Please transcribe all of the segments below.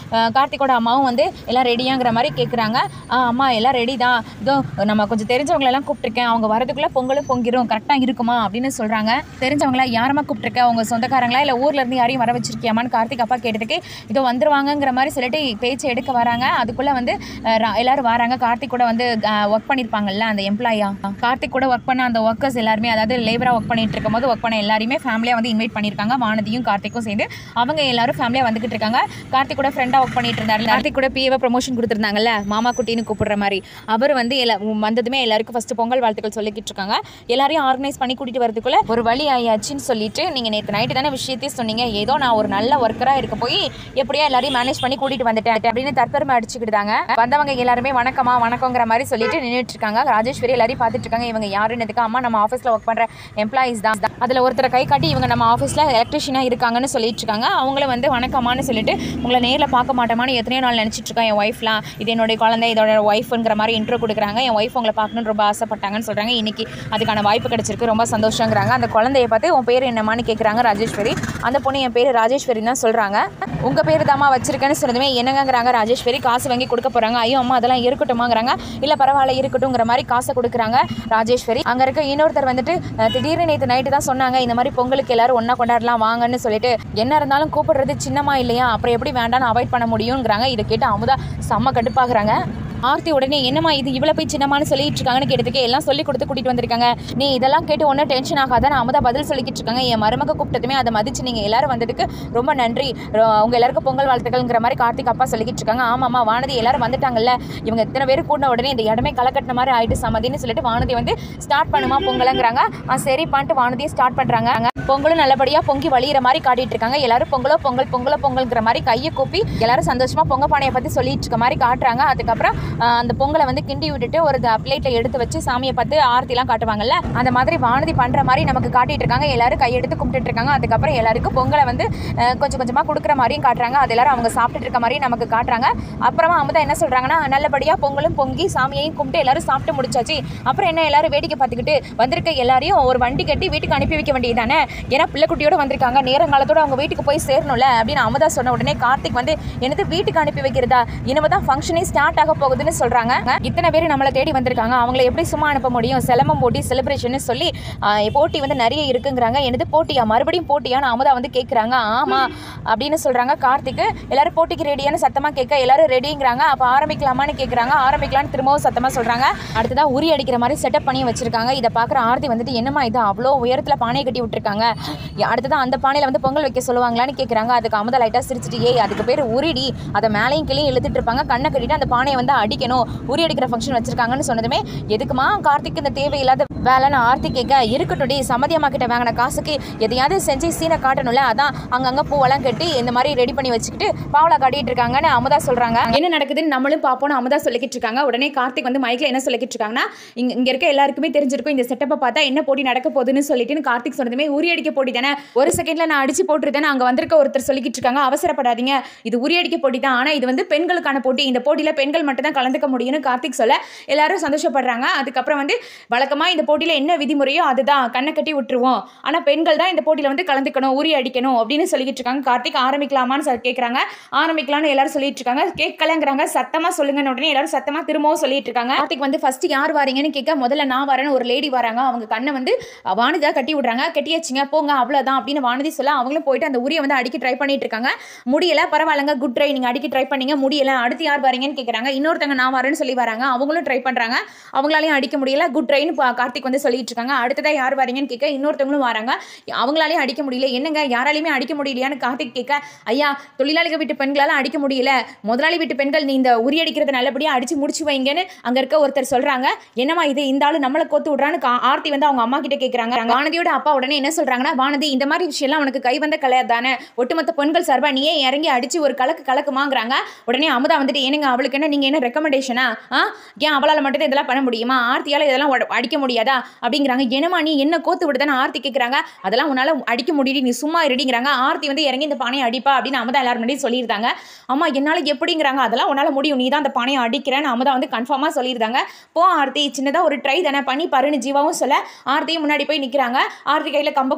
அஹ், கார்த்திக்கோட அம்மாவும் வந்து எல்லாம் ரெடியாங்கிற மாதிரி கேட்குறாங்க அம்மா எல்லாம் ரெடி தான் இதோ நம்ம கொஞ்சம் தெரிஞ்சவங்களெல்லாம் கூப்பிட்ருக்கேன் அவங்க வரதுக்குள்ளே பொங்கலும் பொங்கிரும் கரெக்டாக இருக்குமா அப்படின்னு சொல்கிறாங்க தெரிஞ்சவங்களா யாரம்மா கூப்பிட்ருக்க அவங்க சொந்தக்காரங்களா இல்லை ஊர்ல இருந்து யாரையும் வர வச்சிருக்கியாமான்னு கார்த்திக் அப்பா கேட்டதுக்கு இதோ வந்துருவாங்கங்கிற மாதிரி சொல்லிட்டு பேச்சு எடுக்க வராங்க அதுக்குள்ளே வந்து அஹ், ரா- எல்லாரும் வராங்க கார்த்திக் கூட வந்து ஒர்க் பண்ணியிருப்பாங்கல்ல அந்த எம்ப்ளாயா கார்த்திக் கூட ஒர்க் பண்ண அந்த ஒர்க்கர்ஸ் எல்லாருமே அதாவது லேபராக ஒர்க் பண்ணிட்டு இருக்கும்போது ஒர்க் பண்ண எல்லாரையுமே ஃபேமிலியாக வந்து இன்வைட் பண்ணியிருக்காங்க வானதியும் கார்த்திக்கும் சேர்ந்து அவங்க எல்லாரும் ஃபேமிலியாக வந்துகிட்டு இருக்காங்க கார்த்திக் கூட ஃப்ரெண்டாக ஒர்க் பண்ணிட்டு இருந்தாரு கார்த்திக் கூட பிஏவை ப்ரொமோஷன் கொடுத்துருந்தாங்கல்ல மாமா குட்டின்னு கூப்பிடுற மாதிரி அவர் வந்து எல்லா வந்ததுமே எல்லாருக்கும் ஃபர்ஸ்ட் பொங்கல் வாழ்த்துக்கள் சொல்லிக்கிட்டு இருக்காங்க எல்லாரையும் ஆர்கனைஸ் பண்ணி கூட்டிட்டு வரதுக்குள்ள ஒரு வழி ஆயாச்சுன்னு சொல்லிட்டு நீங்கள் நேற்று நைட்டு தானே விஷயத்தையும் சொன்னீங்க ஏதோ நான் ஒரு நல்ல ஒர்க்கராக இருக்க போய் எப்படியா எல்லாரையும் மேனேஜ் பண்ணி கூட்டிட்டு வந்துட்டேன் அப்படின்னு தற்பெருமை அடிச்சுக்கிட்டாங்க வந்தவங்க எல்லாருமே வணக்கமா வணக்கங்கிற மாதிரி சொல்லிட்டு நின்றுட்டு இருக்காங்க ராஜேஸ்வரி எல்லாரையும் பார்த்துட்டு இருக்காங்க இவங்க யாருன்னதுக்கு அம்மா நம்ம ஆஃபீஸில் ஒர்க் பண்ணுற எம்ப்ளாயிஸ் தான் அதில் ஒருத்தரை கை காட்டி இவங்க நம்ம ஆஃபீஸில் எலக்ட்ரிஷியனாக இருக்காங்கன்னு சொல்லிட்டு இருக்காங்க அவங்கள வந்து வணக்கமான்னு சொல்லிட்டு உங்களை நேரில் பார்க்க மாட்டோமான்னு எத்தனையோ நாள் நினச்சிட்டு இருக்கேன் என் ஒய்ஃப்லாம் இது என்னுடைய குழந்தை இதோட ஒய்ஃப்ங்கிற மாதிரி இன்ட்ரோ கொடுக்குறாங்க என் ஒய்ஃப் உங்களை பார்க்கணுன்னு ரொம்ப ஆசைப்பட்டாங்கன்னு சொல்கிறாங்க இன்னைக்கு அதுக்கான வாய்ப்பு கிடைச்சிருக்கு ரொம்ப சந்தோஷங்கிறாங்க அந்த குழந்தைய பார்த்து உன் பேர் என்னமான்னு கேட்குறாங்க ராஜேஸ்வரி அந்த பொண்ணு என் பேர் ராஜேஸ்வரி தான் சொல்கிறாங்க உங்கள் பேர் தாம்மா வச்சிருக்கேன்னு சொன்னதுமே என்னங்கங்கிறாங்க ராஜேஸ்வரி காசு வாங்கி கொடுக்க போகிறாங்க ஐயோ அம்மா அதெல்லாம் இருக்கட்டுமாங்கிறாங்க இல்லை பரவாயில்ல இருக்கட்டுங்கிற மாதிரி காசை கொடுக்குறாங்க ராஜேஸ்வரி அங்கே இருக்க இன்னொருத்தர் வந்துட்டு அஹ், திடீர்னு நேற்று நைட்டு தான் சொன்னாங்க இந்த மாதிரி பொங்கலுக்கு எல்லாரும் ஒன்றா கொண்டாடலாம் வாங்கன்னு சொல்லிட்டு என்ன இருந்தாலும் கூப்பிடுறது சின்னமா இல்லையா அப்புறம் எப்படி வேண்டாம்னு அவாய்ட் பண்ண முடியுங்கிறாங்க இதை கேட்டு அமுதா செம்ம கடுப்பாகிறாங்க ஆர்த்தி உடனே என்னம்மா இது இவ்வளோ போய் சின்னமான்னு சொல்லிட்டு இருக்காங்கன்னு கேட்டதுக்கு எல்லாம் சொல்லி கொடுத்து கூட்டிட்டு வந்திருக்காங்க நீ இதெல்லாம் கேட்டு ஒன்றும் டென்ஷன் ஆகாத நான் அமுதா பதில் சொல்லிக்கிட்டு இருக்காங்க என் மருமக கூப்பிட்டதுமே அதை மதிச்சு நீங்கள் எல்லாரும் வந்ததுக்கு ரொம்ப நன்றி ரொ- உங்க எல்லாருக்கும் பொங்கல் வாழ்த்துக்கள்ங்கிற மாதிரி கார்த்திக் அப்பா சொல்லிக்கிட்டு இருக்காங்க ஆமாம்மா வானதி எல்லாரும் வந்துட்டாங்கல்ல இவங்க இத்தனை பேர் கூட்டின உடனே இந்த இடமே கலக்கட்டின மாதிரி ஆயிட்டு சமதின்னு சொல்லிட்டு வானதி வந்து ஸ்டார்ட் பண்ணுமா பொங்கலுங்கிறாங்க ஆ சரி பண்ணிட்டு வானதியை ஸ்டார்ட் பண்ணுறாங்க பொங்கலும் நல்லபடியாக பொங்கி வழியிற மாதிரி காட்டிட்டு இருக்காங்க எல்லாரும் பொங்கலோ பொங்கல் பொங்கலோ பொங்கல்ங்கிற மாதிரி கையை கூப்பி எல்லாரும் சந்தோஷமா பொங்க பானையை பற்றி சொல்லிட்டு இருக்க மாதிரி காட்டுறாங்க அதுக்கப்புறம் ஆஹ், அந்த பொங்கலை வந்து கிண்டி விட்டுட்டு ஒரு பிளேட்டில் எடுத்து வச்சு சாமியை பார்த்து ஆரத்திலாம் காட்டுவாங்கல்ல அந்த மாதிரி வானதி பண்ணுற மாதிரி நமக்கு காட்டிட்டு இருக்காங்க எல்லாரும் கையெடுத்து கும்பிட்டுட்டு இருக்காங்க அதுக்கப்புறம் எல்லாருக்கும் பொங்கலை வந்து ஆஹ், கொஞ்சம் கொஞ்சமாக கொடுக்குற மாதிரியும் காட்டுறாங்க அது எல்லாரும் அவங்க சாப்பிட்டுட்டு இருக்க மாதிரியும் நமக்கு காட்டுறாங்க அப்புறமா அமுதா என்ன சொல்கிறாங்கன்னா நல்லபடியாக பொங்கலும் பொங்கி சாமியையும் கும்பிட்டு எல்லாரும் சாப்பிட்டு முடிச்சாச்சு அப்புறம் என்ன எல்லாரும் வேடிக்கை பார்த்துக்கிட்டு வந்திருக்க எல்லாரையும் ஒரு வண்டி கட்டி வீட்டுக்கு அனுப்பி வைக்க வேண்டியது தானே ஏன்னா பிள்ளைக்குட்டியோட வந்திருக்காங்க நேரங்காலத்தோட அவங்க வீட்டுக்கு போய் சேரணும்ல அப்படின்னு அமுதா சொன்ன உடனே கார்த்திக் வந்து என்னது வீட்டுக்கு அனுப்பி வைக்கிறதா இனிமே தான் ஃபங்க்ஷனே ஸ்டார்ட் ஆக போகுதுன்னு சொல்றாங்க இத்தனை பேர் நம்மளை தேடி வந்திருக்காங்க அவங்கள எப்படி சும்மா அனுப்ப முடியும் சிலம்பம் போட்டி செலிப்ரேஷன் சொல்லி ஆஹ், போட்டி வந்து நிறைய இருக்குங்கிறாங்க என்னது போட்டியா மறுபடியும் போட்டியான்னு அமுதா வந்து கேட்குறாங்க ஆமா அப்படின்னு சொல்றாங்க கார்த்திக் எல்லாரும் போட்டிக்கு ரெடியான்னு சத்தமா கேட்க எல்லாரும் ரெடிங்கிறாங்க அப்போ ஆரம்பிக்கலாமான்னு கேட்குறாங்க ஆரம்பிக்கலாம்னு திரும்பவும் சத்தமா சொல்றாங்க அடுத்ததா உரி அடிக்கிற மாதிரி செட்டப் பண்ணி வச்சிருக்காங்க இதை பார்க்குற ஆர்த்தி வந்துட்டு என்னம்மா இது அவ்வளோ உயரத்துல பானையை கட்டி விட்டுருக்காங்க அடுத்ததான் அந்த பானையில வந்து பொங்கல் வைக்க சொல்லுவாங்களான்னு கேட்குறாங்க அதுக்கு அமுதா லைட்டாக சிரிச்சிட்டு ஏய் அதுக்கு பேர் உரிடி அதை மேலேயும் கீழே இழுத்துட்டு இருப்பாங்க கண்ணை கட்டிட்டு அந்த பானையை வந்து அடிக்கணும் உரி அடிக்கிற ஃபங்க்ஷன் வச்சிருக்காங்கன்னு சொன்னதுமே எதுக்குமா கார்த்திக் இந்த தேவையில்லாத வேலைன்னு ஆர்த்தி கேட்க இருக்கட்டும் டி சமதி அம்மா கிட்ட வாங்கின காசுக்கு எதையாவது செஞ்சு சீனை காட்டணும்ல அதான் அங்கங்க பூவெல்லாம் கட்டி இந்த மாதிரி ரெடி பண்ணி வச்சுக்கிட்டு பாவலா காட்டிட்டு இருக்காங்கன்னு அமுதா சொல்றாங்க என்ன நடக்குதுன்னு நம்மளும் பார்ப்போம்னு அமுதா சொல்லிக்கிட்டு இருக்காங்க உடனே கார்த்திக் வந்து மைக்ல என்ன சொல்லிக்கிட்டு இருக்காங்கன்னா இங்க இங்க இருக்க எல்லாருக்குமே தெரிஞ்சிருக்கும் இந்த செட்டப்பை பார்த்தா என்ன போட்டி நடக்க போகுதுன்னு சொல்லிட்டு கார்த்திக் சொன்னதுமே உரி அடிக்க போட்டி தானே ஒரு செகண்ட்ல நான் அடிச்சு போட்டுருதேன் அங்க வந்திருக்க ஒருத்தர் சொல்லிக்கிட்டு இருக்காங்க அவசரப்படாதீங்க இது உரி அடிக்க போட்டி தான் ஆனா இது வந்து பெண்களுக்கான போட்டி இந்த போட்டியில பெண்கள் மட்டும் தான் கலந்துக்க முடியும்னு கார்த்திக் சொல்ல எல்லாரும் சந்தோஷப்படுறாங்க அதுக்கப்புறம் வந்து வழக்கமா இந்த போட்டியில என்ன விதிமுறையோ அதுதான் கண்ணை கட்டி விட்டுருவோம் ஆனா பெண்கள் தான் இந்த போட்டியில வந்து கலந்துக்கணும் உரி அடிக்கணும் அப்படின்னு சொல்லிக்கிட்டு இருக்காங்க கார்த்திக் ஆரம்பிக்கலாமான்னு சொல்லி கேட்குறாங்க ஆரம்பிக்கலாம்னு எல்லாரும் சொல்லிட்டு இருக்காங்க கேட்கலங்கிறாங்க சத்தமா சொல்லுங்கன்னு உடனே எல்லாரும் சத்தமா திரும்பவும் சொல்லிட்டு இருக்காங்க கார்த்திக் வந்து ஃபர்ஸ்ட் யார் வாரீங்கன்னு கேட்க முதல்ல நான் வரேன்னு ஒரு லேடி வராங்க அவங்க கண்ணை வந்து வானதியா கட்டி விடுறாங்க கட்டியாச்சுங்க போங்க அவ்வளவுதான் அப்படின்னு வானதி சொல்ல அவங்களும் போயிட்டு அந்த உரியை வந்து அடிக்க ட்ரை பண்ணிட்டு இருக்காங்க முடியல பரவாயில்லங்க குட் ட்ரை நீங்க அடிக்க ட்ரை பண்ணீங்க முடியல அடுத்து யார் வரீங்கன்னு கேட்குறாங்க இன்னொருத்தங்க நான் வரேன்னு சொல்லி வராங்க அவங்களும் ட்ரை பண்றாங்க அவங்களாலையும் அடிக்க முடியல குட் ட்ரைன்னு கார்த்திக் வந்து சொல்லிட்டு இருக்காங்க அடுத்ததா யார் வரீங்கன்னு கேட்க இன்னொருத்தவங்களும் வராங்க அவங்களாலையும் அடிக்க முடியல என்னங்க யாராலையுமே அடிக்க முடியலையான்னு கார்த்திக் கேட்க ஐயா தொழிலாளிகள் வீட்டு பெண்களால அடிக்க முடியல முதலாளி வீட்டு பெண்கள் நீ இந்த உரி அடிக்கிறத நல்லபடியா அடிச்சு முடிச்சு வைங்கன்னு அங்க இருக்க ஒருத்தர் சொல்றாங்க என்னம்மா இது இந்த ஆளு நம்மளை கோத்து விடுறான்னு கா- ஆர்த்தி வந்து அவங்க அம்மா கிட்ட கேட்கறாங்க வானதியோட அப்பா உடனே என்ன சொல்றாங்கன்னா வானதி இந்த மாதிரி விஷயம்லாம் உனக்கு கை வந்த கலை தானே ஒட்டுமொத்த பெண்கள் சார்பா நீயே இறங்கி அடிச்சு ஒரு கலக்கு கலக்குமாங்கிறாங்க உடனே அமுதா வந்துட்டு ஏனுங்க அவளுக்கு என்ன நீங்க என்ன ரெக்கமெண்டேஷனா ஆ ஏன் அவளால மட்டும் இதெல்லாம் பண்ண முடியுமா ஆர்த்தியால இதெல்லாம் உட- அடிக்க முடியாதா அப்படிங்கிறாங்க என்னம்மா நீ என்ன கோத்து விடுதான்னு ஆர்த்தி கேட்கறாங்க அதெல்லாம் உன்னால அடிக்க முடியல நீ சும்மா இருடிங்கிறாங்க ஆர்த்தி வந்து இறங்கி இந்த பானையை அடிப்பா அப்படின்னு அமுதா எல்லாரும் முன்னாடி சொல்லியிருந்தாங்க அம்மா என்னால எப்படிங்கிறாங்க அதெல்லாம் உன்னால முடியும் நீ தான் அந்த பானையை அடிக்கிறேன்னு அமுதா வந்து கன்ஃபார்மா சொல்லியிருந்தாங்க போ ஆர்த்தி சின்னதா ஒரு ட்ரை தானே பண்ணி பாருன்னு ஜீவாவும் சொல்ல ஆர்த்தியும் முன்னாடி போய் நிக்கிறாங்க ஆர்த்தி கையில கம்ப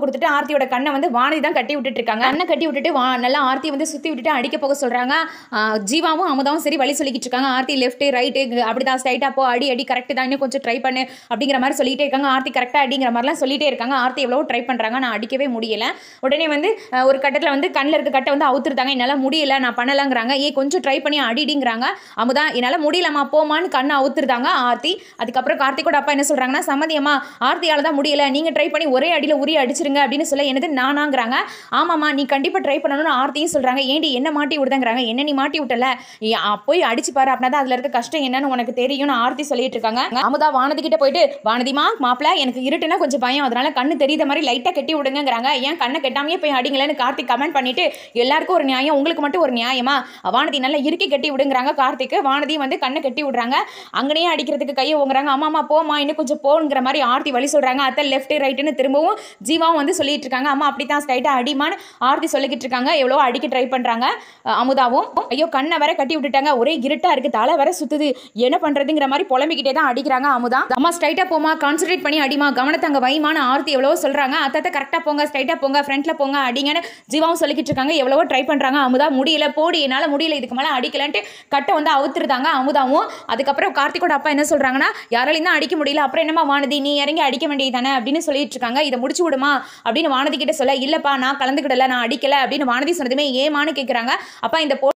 கொடுத்துட்டு ஆர்த்தியோட கண்ணை வந்து வானதி தான் கட்டி விட்டுட்டு இருக்காங்க கண்ணை கட்டி விட்டுட்டு வா நல்லா ஆர்த்தி வந்து சுற்றி விட்டுட்டு அடிக்க போக சொல்கிறாங்க ஜீவாவும் அமுதாவும் சரி வழி சொல்லிக்கிட்டு இருக்காங்க ஆர்த்தி லெஃப்ட் ரைட்டு அப்படி தான் ஸ்ட்ரைட்டாக போ அடி அடி கரெக்ட் தான் இன்னும் கொஞ்சம் ட்ரை பண்ணு அப்படிங்கிற மாதிரி சொல்லிட்டே இருக்காங்க ஆர்த்தி கரெக்டாக அடிங்கிற மாதிரிலாம் சொல்லிட்டே இருக்காங்க ஆர்த்தி எவ்வளோ ட்ரை பண்ணுறாங்க நான் அடிக்கவே முடியல உடனே வந்து அஹ், ஒரு கட்டத்தில் வந்து கண்ணில் இருக்க கட்டை வந்து அவுத்துருந்தாங்க என்னால் முடியல நான் பண்ணலாங்கிறாங்க ஏ கொஞ்சம் ட்ரை பண்ணி அடிடிங்கிறாங்க அமுதா என்னால் முடியலம்மா போமான்னு கண்ணை அவுத்துருந்தாங்க ஆர்த்தி அதுக்கப்புறம் கார்த்திகோட அப்பா என்ன சொல்கிறாங்கன்னா சம்மதியம்மா ஆர்த்தியால் தான் முடியல நீங்கள் ட்ரை பண்ணி ஒரே அடியில் உரி அடிச்சிருங்க அப்படின்னு சொல்ல என்னது நானாங்கிறாங்க ஆமாம்மா நீ கண்டிப்பாக ட்ரை பண்ணணும்னு ஆர்த்தியும் சொல்கிறாங்க ஏண்டி என்ன மாட்டி விடுதாங்கிறாங்க என்ன நீ மாட்டி விட்டல ஏ, அ, போய் அடிச்சு பாரு அப்படின்னா தான் அதில் இருக்க கஷ்டம் என்னன்னு உனக்கு தெரியும்னு ஆர்த்தி சொல்லிட்டு இருக்காங்க அமுதா வானதி கிட்ட போயிட்டு வானதிமா மாப்பிள எனக்கு இருட்டுனா கொஞ்சம் பயம் அதனால கண்ணு தெரியுத மாதிரி லைட்டாக கட்டி விடுங்கங்கிறாங்க ஏன் கண்ணை கட்டாமையே போய் அடிங்களேன்னு கார்த்திக் கமெண்ட் பண்ணிட்டு எல்லாருக்கும் ஒரு நியாயம் உங்களுக்கு மட்டும் ஒரு நியாயமா வானதி நல்லா இறுக்கி கட்டி விடுங்கிறாங்க கார்த்திக் வானதி வந்து கண்ணை கட்டி விடுறாங்க அங்கனே அடிக்கிறதுக்கு கையை ஓங்குறாங்க அம்மா போமா இன்னும் கொஞ்சம் போங்கிற மாதிரி ஆர்த்தி வழி சொல்றாங்க அத்தை லெஃப்ட் ரைட்டுன்னு திரும்பவும் ஜீவாவும் வந்து சொல்லிட்டு இருக்காங்க அம்மா அப்படி தான் ஸ்ட்ரைட்டாக அடிமான்னு ஆர்த்தி சொல்லிக்கிட்டு இருக்காங்க எவ்வளோ அடிக்க ட்ரை பண்றாங்க அஹ் அமுதாவும் ஐயோ கண்ணை வேற கட்டி விட்டுட்டாங்க ஒரே இருட்டா இருக்கு தலை வேற சுத்துது என்ன பண்றதுங்கிற மாதிரி புலம்பிக்கிட்டே தான் அடிக்கிறாங்க அமுதா அம்மா ஸ்ட்ரைட்டா போமா கான்சென்ட்ரேட் பண்ணி அடிமா கவனத்தை அங்க வைமான ஆர்த்தி எவ்வளவோ சொல்றாங்க அத்தத்தை கரெக்டா போங்க ஸ்ட்ரைட்டா போங்க ஃப்ரண்ட்ல போங்க அடிங்கன்னு ஜீவாவும் சொல்லிக்கிட்டு இருக்காங்க எவ்வளவோ ட்ரை பண்றாங்க அமுதா முடியல போடி என்னால முடியல இதுக்கு மேல அடிக்கலன்ட்டு கட்டை வந்து அவுத்துருந்தாங்க அமுதாவும் அதுக்கப்புறம் கார்த்திகோட அப்பா என்ன சொல்றாங்கன்னா யாராலையும் தான் அடிக்க முடியல அப்புறம் என்னமா வானதி நீ இறங்கி அடிக்க வேண்டியது தானே அப்படின்னு சொல்லிட்டு இருக்காங்க இதை முடிச்சு விடுமா அப்படின்னு வானதி கிட்ட சொல்ல இல்லப்பா நான் கலந்துக்கிடல நான் அடிக்கல அப்படின்னு வானதி சொன்னதுமே ஏமான்னு கேட்குறாங்க அப்பா இந்த போ